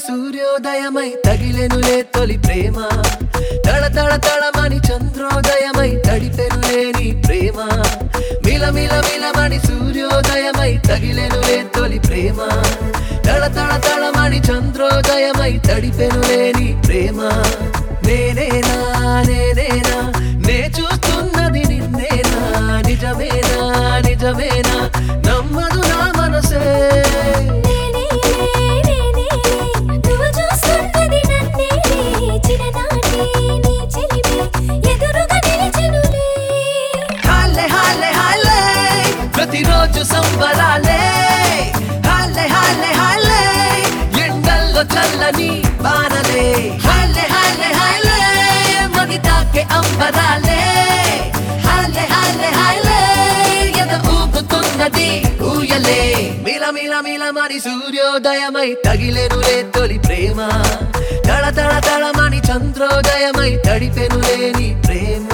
సూర్యోదయమై తగిలెనులే తొలి ప్రేమ తళ తళ తళమని చంద్రోదయమై తడిపెనులే నీ ప్రేమ మిల మిల మిలమని సూర్యోదయమై తగిలెనులే తొలి ప్రేమ తళ తళ తళమని చంద్రోదయమై తడిపెనులే నీ ప్రేమ నేనేనా నేనేనా నే చూస్తున్నది నిన్నేనా నిజమేనా నిజమేనా నమ్మదు నా మనసే నేనే నేనే నువ్వు చూస్తున్నది నన్నేనే చిన్ననాటి నీ చెలిమి ఎదురుగా నిలిచెనులే హాలే హాలే హాలే ప్రతిరోజు సంబరాలే హాలే హాలే హాలే ఎండల్లో చల్లని బానలే హాలే హాలే హాలే మగితాకే అంబరాలే హాలే హాలే హాలే ఎద ఊపుతున్నది ఊయలే మిల మిల మిల మరి సూర్యోదయమై తగిలెనులే తొలి ప్రేమ తళ తళ తళమని చంద్రోదయమై తడిపెనులే నీ ప్రేమ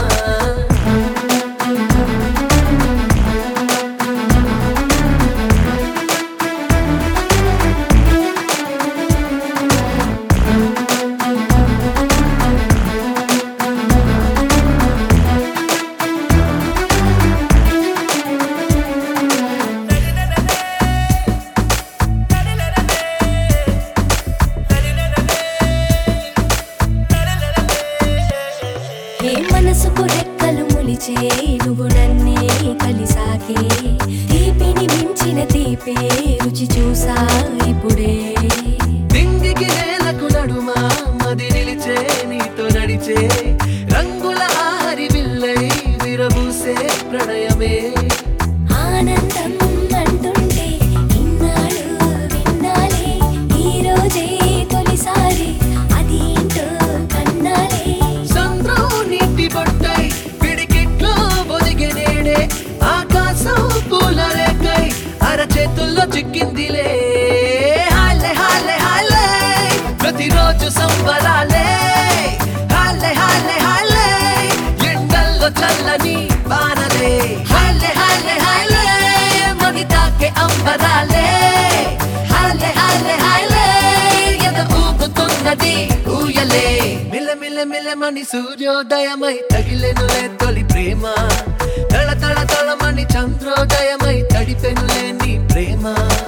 ఏ మనసుకు రెక్కలు ములిచే నువ్వు నన్నే కలిసాకే తీపిని మించిన తీపే రుచి చూసా ఇప్పుడే దింగికి నేలకు నడుమా మది నిలిచే నీతో నడిచే రంగుల ఆహరి విల్లై విరబూసే ప్రణయమే ఆనందం అంటుంటే ఇన్నాళ్ళు విన్నాలే ఈ రోజే తొలిసారి అది ఏంటో కన్నాలే సంద్రం నీటి బొట్టై పిడికిట్లో ఒదిగి నేడే ఆకాశం పూల రేకై అరచేతుల్లో చిక్కిందిలే హాలే హాలే హాలే ప్రతిరోజు సంబరాలే హాలే హాలే హాలే ఎండల్లో చల్లని బానలే హాలే హాలే హాలే మగితాకే అంబరాలే హాలే హాలే హాలే ఎద ఊపుతున్నది ఊయలే మిల మిల మిలమని సూర్యోదయమై తగిలెనులే తొలి ప్రేమ తళ తళ తళమని చంద్రోదయమై తడిపెనులే నీ ప్రేమ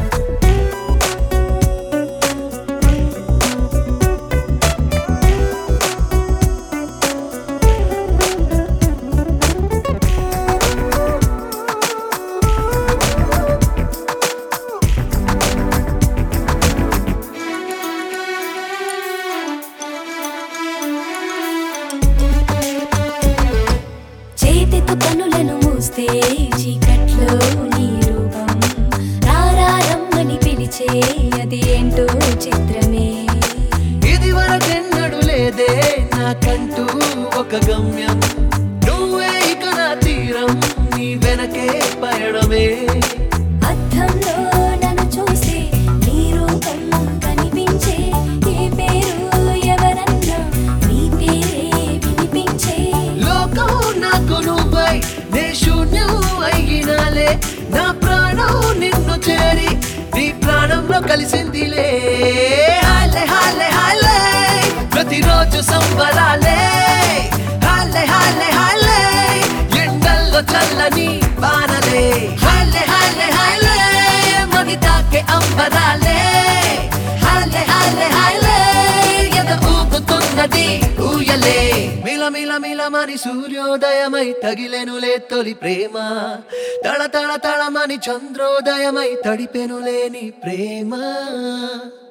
చేతితో కనులను మూస్తే చీకట్లో నీ రూపం రారమ్మని పిలిచే అది ఏంటో చిత్రమే ఇది వరకెన్నడు లేదే నాకంటూ ఒక గమ్యం నువ్వే ఇక నా తీరం నీ వెనకే పయడమే అద్దంలో నన్ను చూస్తే నీ రూపం కనిపించే ఏ పేరు ఎవరన్నా నీ పేరే వినిపించే లోకం నాకు నువ్వై నే శూన్యం అయినాలే నా ప్రాణం నిన్ను చేరి నీ ప్రాణంలో కలిసిందిలే హాలే హాలే హాలే ప్రతిరోజు సంబరాలే హాలే హాలే హాలే ఎండల్లో చల్లని బానలే హాలే హాలే హాలే మగితాకే అంబరాలే హాలే హాలే హాలే ఎద ఊపుతున్నది ఊయలే మిల మిల మిలమని సూర్యోదయమై తగిలెనులే తొలి ప్రేమ తళ తళ తళమని చంద్రోదయమై తడిపెనులే నీ ప్రేమ